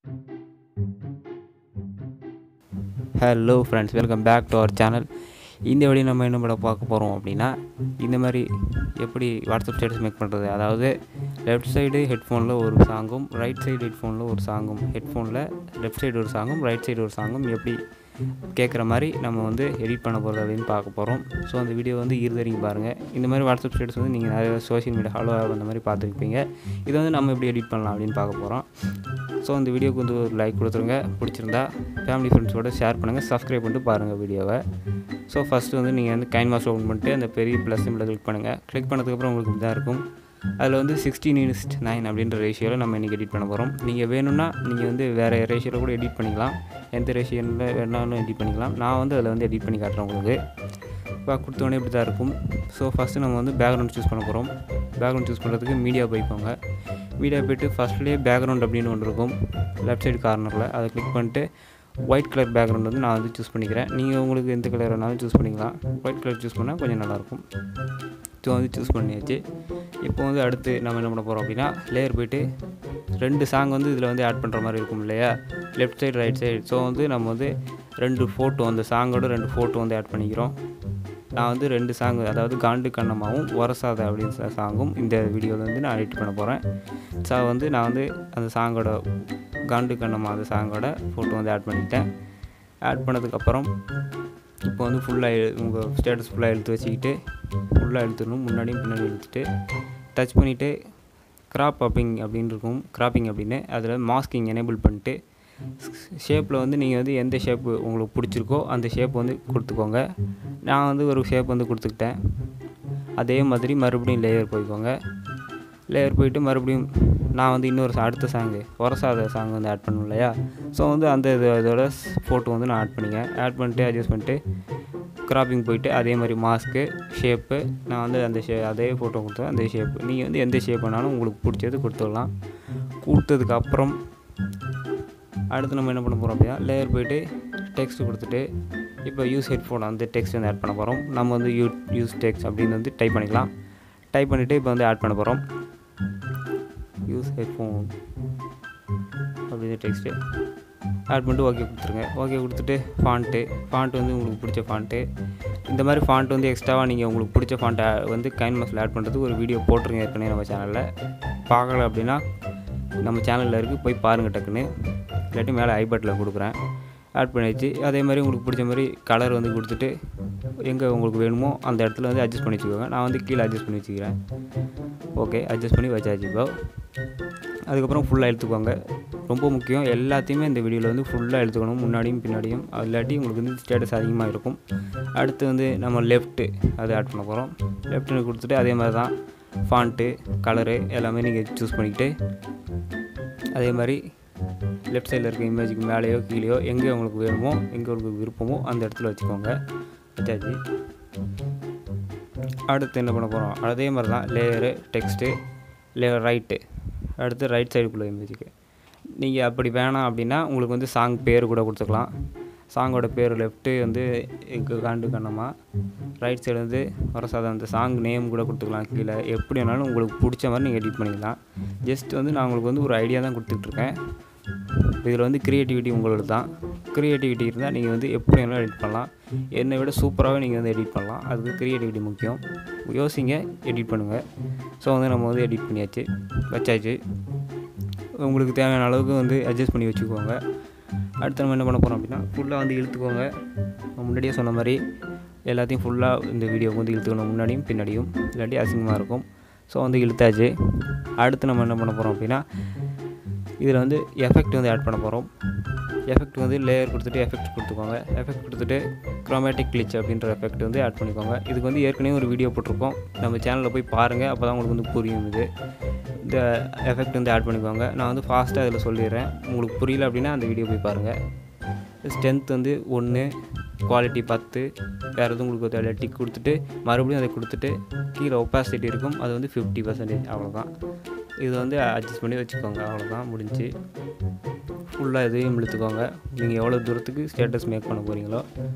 hello friends welcome back to our channel இந்த வழி நம்ம என்ன பண்ண பார்க்க போகிறோம் அப்படின்னா இந்த மாதிரி எப்படி வாட்ஸ்அப் ஸ்டேட்டஸ் மேக் பண்ணுறது அதாவது லெஃப்ட் சைடு ஹெட்ஃபோனில் ஒரு சாங்கும் ரைட் சைடு ஹெட்ஃபோனில் ஒரு சாங்கும் ஹெட்ஃபோனில் லெஃப்ட் சைடு ஒரு சாங்கும் ரைட் சைடு ஒரு சாங்கும் எப்படி கேட்குற மாதிரி நம்ம வந்து எடிட் பண்ண போகிறது அப்படின்னு பார்க்க போகிறோம் ஸோ அந்த வீடியோ வந்து இருந்தறிங்க பாருங்கள் இந்த மாதிரி வாட்ஸ்அப் ஸ்டேட்டஸ் வந்து நீங்கள் நிறைய சோஷியல் மீடியா ஃபாலோ அந்த மாதிரி பார்த்துருப்பீங்க இதை வந்து நம்ம எப்படி எடிட் பண்ணலாம் அப்படின்னு பார்க்க போகிறோம் ஸோ அந்த வீடியோக்கு வந்து ஒரு லைக் கொடுத்துருங்க பிடிச்சிருந்தா ஃபேமிலி ஃப்ரெண்ட்ஸோட ஷேர் பண்ணுங்கள் சப்ஸ்கிரைப் பண்ணிட்டு பாருங்கள் வீடியோவை ஸோ ஃபஸ்ட்டு வந்து நீங்கள் வந்து கைன் மாஸ் ஓப்பன் பண்ணிட்டு அந்த பெரிய ப்ளஸ் சிம்பிளை கிளிக் பண்ணுங்கள் கிளிக் பண்ணதுக்கப்புறம் உங்களுக்கு இப்படி தான் இருக்கும் அதில் வந்து சிக்ஸ்டீன் இன்ஸ்ட் நைன் அப்படின்ற ரேஷியோவில் நம்ம இன்றைக்கி எடிட் பண்ண போகிறோம் நீங்கள் வேணும்னா நீங்கள் வந்து வேறு ரேஷியோவில் கூட எடிட் பண்ணிக்கலாம் எந்த ரேஷியோவில் வேணாலும் எடிட் பண்ணிக்கலாம் நான் வந்து அதில் வந்து எடிட் பண்ணி காட்டுறேன் உங்களுக்கு இப்போ கொடுத்தோடனே இப்படி தான் இருக்கும் ஸோ ஃபஸ்ட்டு நம்ம வந்து பேக்ரவுண்ட் சூஸ் பண்ண போகிறோம் பேக்ரவுண்ட் சூஸ் பண்ணுறதுக்கு மீடியா போய்க்கோங்க மீடியா போய்ட்டு ஃபஸ்ட்லேயே பேக்ரவுண்ட் அப்படின்னு ஒன்று இருக்கும் லெஃப்ட் சைடு கார்னரில் அதை கிளிக் பண்ணிட்டு ஒயிட் கலர் பேக்ரவுண்ட் வந்து நான் வந்து சூஸ் பண்ணிக்கிறேன் நீங்கள் உங்களுக்கு எந்த கலர் வேணாலும் சூஸ் பண்ணிக்கலாம் ஒயிட் கலர் சூஸ் பண்ணால் கொஞ்சம் நல்லாயிருக்கும் ஸோ வந்து சூஸ் பண்ணியாச்சு இப்போ வந்து அடுத்து நம்ம என்ன பண்ண போகிறோம் அப்படின்னா லேயர் போய்ட்டு ரெண்டு சாங் வந்து இதில் வந்து ஆட் பண்ணுற மாதிரி இருக்கும் இல்லையா left side right side so வந்து நம்ம வந்து ரெண்டு ஃபோட்டோ அந்த சாங்கோட ரெண்டு ஃபோட்டோ வந்து ஆட் பண்ணிக்கிறோம் நான் வந்து ரெண்டு சாங் அதாவது காண்டு கண்ணமாவும் ஒரசாத அப்படின்னு சாங்கும் இந்த வீடியோவில் வந்து நான் எடிட் பண்ண போகிறேன் ஸோ வந்து நான் வந்து அந்த சாங்கோட காண்டு கண்ணம்மா அந்த சாங்கோட ஃபோட்டோ வந்து ஆட் பண்ணிட்டேன் ஆட் பண்ணதுக்கப்புறம் இப்போ வந்து ஃபுல்லாக உங்கள் ஸ்டேட்டஸ் ஃபுல்லாக இழுத்து வச்சுக்கிட்டு ஃபுல்லாக இழுத்துடணும் முன்னாடியும் பின்னாடி இழுத்துட்டு டச் பண்ணிவிட்டு கிராப் அப்பிங் அப்படின்னு இருக்கும் கிராப்பிங் அப்படின்னு அதில் மாஸ்கிங் எனேபிள் பண்ணிட்டு ஷேப்பில் வந்து நீங்கள் வந்து எந்த ஷேப்பு உங்களுக்கு பிடிச்சிருக்கோ அந்த ஷேப் வந்து கொடுத்துக்கோங்க நான் வந்து ஒரு ஷேப் வந்து கொடுத்துக்கிட்டேன் அதே மாதிரி மறுபடியும் லேயர் போய்க்கோங்க லேயர் போயிட்டு மறுபடியும் நான் வந்து இன்னொரு அடுத்த சாங்கு ஒரசாத சாங் வந்து ஆட் பண்ணும் இல்லையா ஸோ வந்து அந்த இது இதோட ஃபோட்டோ வந்து நான் ஆட் பண்ணிக்கேன் ஆட் பண்ணிட்டு அட்ஜஸ்ட் பண்ணிட்டு கிராப்பிங் போயிட்டு அதே மாதிரி மாஸ்க்கு ஷேப்பு நான் வந்து அந்த ஷே அதே ஃபோட்டோ கொடுத்தேன் அந்த ஷேப்பு நீங்கள் வந்து எந்த ஷேப் வேணாலும் உங்களுக்கு பிடிச்சது கொடுத்துடலாம் கொடுத்ததுக்கப்புறம் அடுத்து நம்ம என்ன பண்ண போகிறோம் அப்படின்னா லேயர் போயிட்டு டெக்ஸ்ட் கொடுத்துட்டு இப்போ யூஸ் ஹெட்ஃபோன் வந்து டெக்ஸ்ட் வந்து ஆட் பண்ண போகிறோம் நம்ம வந்து யூ யூஸ் டெக்ஸ்ட் அப்படின்னு வந்து டைப் பண்ணிக்கலாம் டைப் பண்ணிவிட்டு இப்போ வந்து ஆட் பண்ண போகிறோம் யூஸ் ஹெட்ஃபோன் அப்படின்னு டெக்ஸ்ட்டு ஆட் பண்ணிட்டு ஓகே கொடுத்துருங்க ஓகே கொடுத்துட்டு ஃபாண்ட்டு ஃபாண்ட் வந்து உங்களுக்கு பிடிச்ச ஃபாண்ட்டு இந்த மாதிரி ஃபாண்ட் வந்து எக்ஸ்ட்ராவாக நீங்கள் உங்களுக்கு பிடிச்ச ஃபாண்ட்டை வந்து கைன் மாஸில் ஆட் பண்ணுறதுக்கு ஒரு வீடியோ போட்டிருங்க ஏற்கனவே நம்ம சேனலில் பார்க்கல அப்படின்னா நம்ம சேனலில் இருக்குது போய் பாருங்கள் டக்குன்னு இல்லாட்டி மேலே ஐபட்டில் கொடுக்குறேன் ஆட் பண்ணியாச்சு அதே மாதிரி உங்களுக்கு பிடிச்ச மாதிரி கலர் வந்து கொடுத்துட்டு எங்கே உங்களுக்கு வேணுமோ அந்த இடத்துல வந்து அட்ஜஸ்ட் பண்ணி வச்சுக்கோங்க நான் வந்து கீழே அட்ஜஸ்ட் பண்ணி வச்சுக்கிறேன் ஓகே அட்ஜஸ்ட் பண்ணி வச்சாச்சு இப்போ அதுக்கப்புறம் ஃபுல்லாக எடுத்துக்கோங்க ரொம்ப முக்கியம் எல்லாத்தையுமே இந்த வீடியோவில் வந்து ஃபுல்லாக எடுத்துக்கணும் முன்னாடியும் பின்னாடியும் அது இல்லாட்டி உங்களுக்கு வந்து ஸ்டேட்டஸ் அதிகமாக இருக்கும் அடுத்து வந்து நம்ம லெஃப்ட்டு அது ஆட் பண்ண போகிறோம் லெஃப்ட்டுன்னு கொடுத்துட்டு அதே மாதிரி தான் ஃபாண்ட்டு கலரு எல்லாமே நீங்கள் சூஸ் பண்ணிக்கிட்டு அதே மாதிரி லெஃப்ட் சைடில் இருக்க இமேஜுக்கு மேலேயோ கீழேயோ எங்கே உங்களுக்கு வேணுமோ எங்கே உங்களுக்கு விருப்பமோ அந்த இடத்துல வச்சுக்கோங்க வச்சாச்சு அடுத்து என்ன பண்ண போகிறோம் அதே மாதிரி தான் லேயரு டெக்ஸ்ட்டு லேயர் ரைட்டு அடுத்து ரைட் சைடுக்குள்ளே இமேஜுக்கு நீங்கள் அப்படி வேணாம் அப்படின்னா உங்களுக்கு வந்து சாங் பேர் கூட கொடுத்துக்கலாம் சாங்கோட பேர் லெஃப்ட்டு வந்து எங்கள் காண்டு கண்ணமா ரைட் சைடு வந்து வரசாத அந்த சாங் நேம் கூட கொடுத்துக்கலாம் கீழே எப்படி வேணாலும் உங்களுக்கு பிடிச்ச மாதிரி நீங்கள் எடிட் பண்ணிக்கலாம் ஜஸ்ட் வந்து நான் உங்களுக்கு வந்து ஒரு ஐடியா தான் கொடுத்துட்ருக்கேன் இதில் வந்து க்ரியேட்டிவிட்டி உங்களோட தான் க்ரியேட்டிவிட்டி இருந்தால் நீங்கள் வந்து எப்படி வேணாலும் எடிட் பண்ணலாம் என்னை விட சூப்பராகவே நீங்கள் வந்து எடிட் பண்ணலாம் அதுக்கு க்ரியேட்டிவிட்டி முக்கியம் யோசிங்க எடிட் பண்ணுங்கள் ஸோ வந்து நம்ம வந்து எடிட் பண்ணியாச்சு வச்சாச்சு உங்களுக்கு தேவையான அளவுக்கு வந்து அட்ஜஸ்ட் பண்ணி வச்சுக்கோங்க அடுத்து நம்ம என்ன பண்ண போகிறோம் அப்படின்னா ஃபுல்லாக வந்து இழுத்துக்கோங்க நான் முன்னாடியே சொன்ன மாதிரி எல்லாத்தையும் ஃபுல்லாக இந்த வீடியோவுக்கு வந்து இழுத்துக்கணும் முன்னாடியும் பின்னாடியும் இல்லாட்டி அசிங்கமாக இருக்கும் ஸோ வந்து இழுத்தாச்சு அடுத்து நம்ம என்ன பண்ண போகிறோம் அப்படின்னா இதில் வந்து எஃபெக்ட் வந்து ஆட் பண்ண போகிறோம் எஃபெக்ட் வந்து லேயர் கொடுத்துட்டு எஃபெக்ட் கொடுத்துக்கோங்க எஃபெக்ட் கொடுத்துட்டு க்ரோமேட்டிக் கிளிச் அப்படின்ற எஃபெக்ட் வந்து ஆட் பண்ணிக்கோங்க இதுக்கு வந்து ஏற்கனவே ஒரு வீடியோ போட்டிருக்கோம் நம்ம சேனலில் போய் பாருங்கள் அப்போ தான் உங்களுக்கு வந்து புரியும் இது இந்த எஃபெக்ட் வந்து ஆட் பண்ணிக்கோங்க நான் வந்து ஃபாஸ்ட்டாக இதில் சொல்லிடுறேன் உங்களுக்கு புரியல அப்படின்னா அந்த வீடியோ போய் பாருங்கள் ஸ்ட்ரென்த் வந்து ஒன்று குவாலிட்டி பத்து வேறு எதுவும் உங்களுக்கு தேவை டிக் கொடுத்துட்டு மறுபடியும் அதை கொடுத்துட்டு கீழே ஒப்பாசிட்டி இருக்கும் அது வந்து ஃபிஃப்டி பர்சன்டேஜ் அவ்வளோதான் இது வந்து அட்ஜஸ்ட் பண்ணி வச்சுக்கோங்க அவ்வளோதான் முடிஞ்சு ஃபுல்லாக இதையும் இழுத்துக்கோங்க நீங்கள் எவ்வளோ தூரத்துக்கு ஸ்டேட்டஸ் மேக் பண்ண போகிறீங்களோ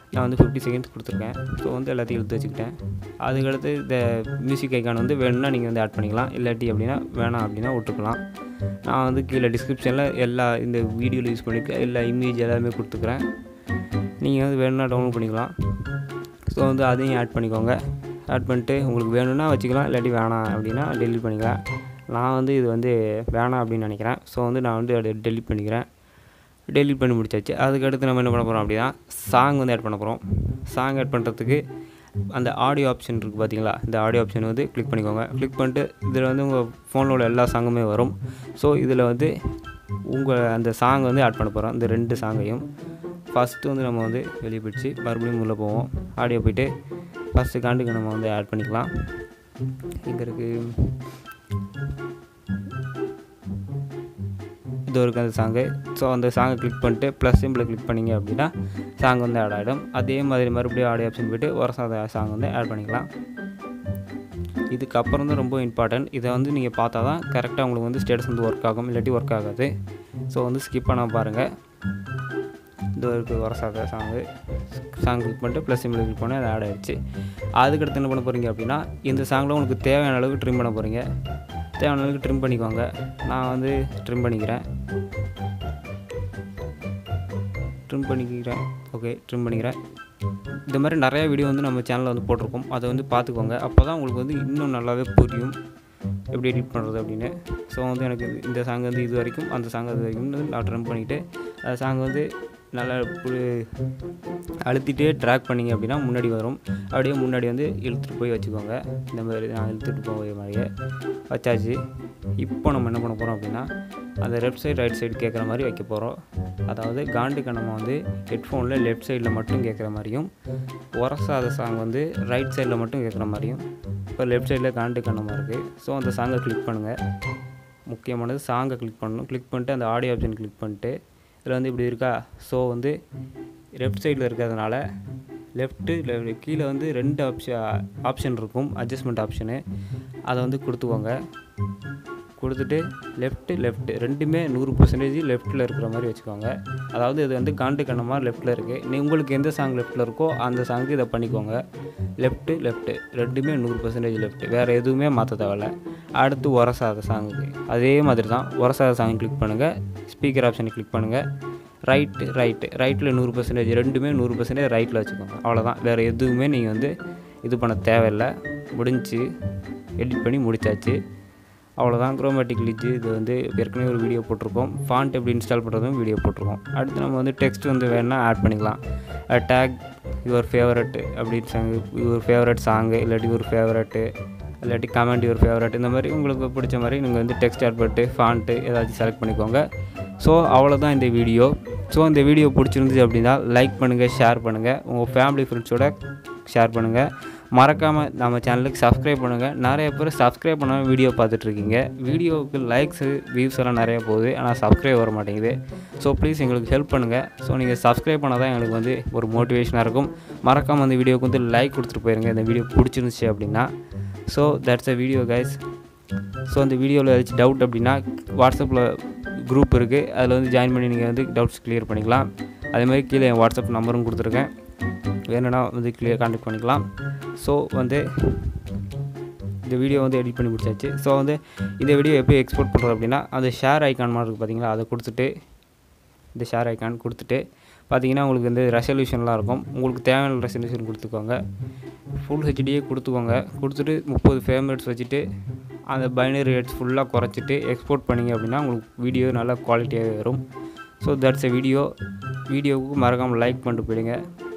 நான் வந்து ஃபிஃப்டி செகண்ட்ஸ் கொடுத்துருக்கேன் ஸோ வந்து எல்லாத்தையும் எடுத்து வச்சுக்கிட்டேன் அதுக்கடுத்து இந்த மியூசிக் ஐக்கான் வந்து வேணும்னா நீங்கள் வந்து ஆட் பண்ணிக்கலாம் இல்லாட்டி அப்படின்னா வேணாம் அப்படின்னா விட்டுக்கலாம் நான் வந்து கீழே டிஸ்கிரிப்ஷனில் எல்லா இந்த வீடியோவில் யூஸ் பண்ணியிருக்க எல்லா இமேஜ் எல்லாமே கொடுத்துக்கிறேன் நீங்கள் வந்து வேணும்னா டவுன்லோட் பண்ணிக்கலாம் ஸோ வந்து அதையும் ஆட் பண்ணிக்கோங்க ஆட் பண்ணிட்டு உங்களுக்கு வேணும்னா வச்சுக்கலாம் இல்லாட்டி வேணாம் அப்படின்னா டெலிட் பண்ணிக்கலாம் நான் வந்து இது வந்து வேணாம் அப்படின்னு நினைக்கிறேன் ஸோ வந்து நான் வந்து அதை டெலிட் பண்ணிக்கிறேன் டெலிட் பண்ணி முடிச்சாச்சு அதுக்கடுத்து நம்ம என்ன பண்ண போகிறோம் அப்படின்னா சாங் வந்து ஆட் பண்ண போகிறோம் சாங் ஆட் பண்ணுறதுக்கு அந்த ஆடியோ ஆப்ஷன் இருக்குது பார்த்தீங்களா இந்த ஆடியோ ஆப்ஷன் வந்து கிளிக் பண்ணிக்கோங்க கிளிக் பண்ணிட்டு இதில் வந்து உங்கள் ஃபோனில் உள்ள எல்லா சாங்குமே வரும் ஸோ இதில் வந்து உங்கள் அந்த சாங் வந்து ஆட் பண்ண போகிறோம் இந்த ரெண்டு சாங்கையும் ஃபஸ்ட்டு வந்து நம்ம வந்து வெளியே போயிடுச்சு மறுபடியும் உள்ளே போவோம் ஆடியோ போயிட்டு ஃபஸ்ட்டு காண்டுக்கு நம்ம வந்து ஆட் பண்ணிக்கலாம் இங்கே இருக்குது இது இருக்குது அந்த சாங்கு ஸோ அந்த சாங்கை கிளிக் பண்ணிட்டு ப்ளஸ் சிம்பிளை கிளிக் பண்ணிங்க அப்படின்னா சாங் வந்து ஆட் ஆகிடும் அதே மாதிரி மறுபடியும் ஆடியோ ஆப்ஷன் போய்ட்டு ஒரு சாத சாங் வந்து ஆட் பண்ணிக்கலாம் இதுக்கப்புறம் தான் ரொம்ப இம்பார்ட்டன்ட் இதை வந்து நீங்கள் பார்த்தா தான் கரெக்டாக உங்களுக்கு வந்து ஸ்டேட்டஸ் வந்து ஒர்க் ஆகும் இல்லாட்டி ஒர்க் ஆகாது ஸோ வந்து ஸ்கிப் பண்ணால் பாருங்கள் இது இருக்குது வரசாத சாங்கு சாங் கிளிக் பண்ணிட்டு ப்ளஸ் சிம்பிள் கிளிக் பண்ணி அது ஆட் ஆகிடுச்சு அதுக்கடுத்து என்ன பண்ண போகிறீங்க அப்படின்னா இந்த சாங்கில் உங்களுக்கு தேவையான அளவுக்கு ட்ரிம் பண்ண போகிறீங்க தேவையான அளவுக்கு ட்ரிம் பண்ணிக்கோங்க நான் வந்து ட்ரிம் பண்ணிக்கிறேன் ட்ரிம் பண்ணிக்கிறேன் ஓகே ட்ரிம் பண்ணிக்கிறேன் இந்த மாதிரி நிறைய வீடியோ வந்து நம்ம சேனலில் வந்து போட்டிருக்கோம் அதை வந்து பார்த்துக்கோங்க அப்போ தான் உங்களுக்கு வந்து இன்னும் நல்லாவே புரியும் எப்படி எடிட் பண்ணுறது அப்படின்னு ஸோ வந்து எனக்கு இந்த சாங் வந்து இது வரைக்கும் அந்த சாங் அது வரைக்கும் வந்து நான் ட்ரிம் பண்ணிவிட்டு அந்த சாங் வந்து நல்லா புடி- அழுத்திட்டே ட்ராக் பண்ணிங்க அப்படின்னா முன்னாடி வரும் அப்படியே முன்னாடி வந்து இழுத்துட்டு போய் வச்சுக்கோங்க இந்த மாதிரி நான் இழுத்துட்டு போகிற மாதிரியே வச்சாச்சு இப்போ நம்ம என்ன பண்ண போகிறோம் அப்படின்னா அந்த லெஃப்ட் சைடு ரைட் சைடு கேட்குற மாதிரி வைக்க போகிறோம் அதாவது காண்டு கண்ணமாக வந்து ஹெட்ஃபோனில் லெஃப்ட் சைடில் மட்டும் கேட்குற மாதிரியும் உரசாத சாங் வந்து ரைட் சைடில் மட்டும் கேட்குற மாதிரியும் இப்போ லெஃப்ட் சைடில் காண்டு கண்ணமாக இருக்குது ஸோ அந்த சாங்கை கிளிக் பண்ணுங்கள் முக்கியமானது சாங்கை கிளிக் பண்ணணும் கிளிக் பண்ணிட்டு அந்த ஆடியோ ஆப்ஷன் கிளிக் பண்ணிட்டு இதில் வந்து இப்படி இருக்கா ஸோ வந்து லெஃப்ட் சைடில் இருக்கிறதுனால லெஃப்ட்டு கீழே வந்து ரெண்டு ஆப்ஷன் ஆப்ஷன் இருக்கும் அட்ஜஸ்ட்மெண்ட் ஆப்ஷனு அதை வந்து கொடுத்துக்கோங்க கொடுத்துட்டு லெஃப்ட்டு லெஃப்ட்டு ரெண்டுமே நூறு பர்சன்டேஜ் லெஃப்ட்டில் இருக்கிற மாதிரி வச்சுக்கோங்க அதாவது இது வந்து காண்டு கண்ணமாக லெஃப்ட்டில் இருக்குது நீ உங்களுக்கு எந்த சாங் லெஃப்ட்டில் இருக்கோ அந்த சாங்க்கு இதை பண்ணிக்கோங்க லெஃப்ட்டு லெஃப்ட்டு ரெண்டுமே நூறு பர்சன்டேஜ் லெஃப்ட்டு வேறு எதுவுமே மாற்ற தேவையில்ல அடுத்து உரசாத சாங்குக்கு அதே மாதிரி தான் உரசாத சாங் கிளிக் பண்ணுங்கள் ஸ்பீக்கர் ஆப்ஷனை கிளிக் பண்ணுங்கள் ரைட்டு ரைட்டு ரைட்டில் நூறு பர்சன்டேஜ் ரெண்டுமே நூறு பர்சன்டேஜ் ரைட்டில் வச்சுக்கோங்க அவ்வளோதான் வேறு எதுவுமே நீங்கள் வந்து இது பண்ண தேவையில்லை முடிஞ்சு எடிட் பண்ணி முடிச்சாச்சு அவ்வளோதான் குரோமேட்டிக் லிஜ் இது வந்து ஏற்கனவே ஒரு வீடியோ போட்டிருக்கோம் ஃபாண்ட் எப்படி இன்ஸ்டால் பண்ணுறதும் வீடியோ போட்டிருக்கோம் அடுத்து நம்ம வந்து டெக்ஸ்ட் வந்து வேணால் ஆட் பண்ணிக்கலாம் டேக் யுவர் ஃபேவரட் அப்படின்னு சாங் யுவர் ஃபேவரட் சாங்கு இல்லாட்டி ஒரு ஃபேவரட்டு இல்லாட்டி கமெண்ட் யுவர் ஃபேவரட் இந்த மாதிரி உங்களுக்கு பிடிச்ச மாதிரி நீங்கள் வந்து டெக்ஸ்ட் ஆட் பண்ணிட்டு ஃபாண்ட்டு ஏதாச்சும் செலக்ட் பண்ணிக்கோங்க ஸோ அவ்வளோதான் இந்த வீடியோ ஸோ இந்த வீடியோ பிடிச்சிருந்துச்சு அப்படின்னா லைக் பண்ணுங்கள் ஷேர் பண்ணுங்கள் உங்கள் ஃபேமிலி ஃப்ரெண்ட்ஸோட ஷேர் பண்ணுங்கள் மறக்காமல் நம்ம சேனலுக்கு சப்ஸ்கிரைப் பண்ணுங்கள் நிறைய பேர் சப்ஸ்கிரைப் பண்ணாமல் வீடியோ பார்த்துட்ருக்கீங்க வீடியோவுக்கு லைக்ஸு வியூஸ் எல்லாம் நிறைய போகுது ஆனால் சப்ஸ்கிரைப் வர மாட்டேங்குது ஸோ ப்ளீஸ் எங்களுக்கு ஹெல்ப் பண்ணுங்கள் ஸோ நீங்கள் சப்ஸ்கிரைப் பண்ணால் தான் எங்களுக்கு வந்து ஒரு மோட்டிவேஷனாக இருக்கும் மறக்காமல் அந்த வீடியோவுக்கு வந்து லைக் கொடுத்துட்டு போயிருங்க இந்த வீடியோ பிடிச்சிருந்துச்சி அப்படின்னா so that's a video guys so அந்த வீடியோவில் ஏதாச்சும் டவுட் அப்படின்னா வாட்ஸ்அப்பில் குரூப் இருக்குது அதில் வந்து ஜாயின் பண்ணி நீங்கள் வந்து டவுட்ஸ் கிளியர் பண்ணிக்கலாம் அதே மாதிரி கீழே என் வாட்ஸ்அப் நம்பரும் கொடுத்துருக்கேன் வேணும்னா வந்து கிளியர் கான்டாக்ட் பண்ணிக்கலாம் ஸோ வந்து இந்த வீடியோ வந்து எடிட் பண்ணி முடிச்சாச்சு ஸோ வந்து இந்த வீடியோ எப்படி எக்ஸ்போர்ட் பண்ணுறது அப்படின்னா அந்த ஷேர் ஐக்கான் மாதிரி இருக்குது பார்த்தீங்களா அதை கொடுத்துட்டு இந்த ஷேர் ஐக்கான் கொடுத்துட்டு பார்த்தீங்கன்னா உங்களுக்கு வந்து ரெசல்யூஷன்லாம் இருக்கும் உங்களுக்கு தேவையான ரெசல்யூஷன் கொடுத்துக்கோங்க ஃபுல் ஹெச்டியே கொடுத்துக்கோங்க கொடுத்துட்டு முப்பது ஃபேவரட்ஸ் வச்சுட்டு அந்த பைனரி ரேட்ஸ் ஃபுல்லாக குறைச்சிட்டு எக்ஸ்போர்ட் பண்ணிங்க அப்படின்னா உங்களுக்கு வீடியோ நல்லா குவாலிட்டியாகவே வரும் ஸோ தட்ஸ் எ வீடியோ வீடியோவுக்கு மறக்காமல் லைக் பண்ணிட்டு போயிடுங்க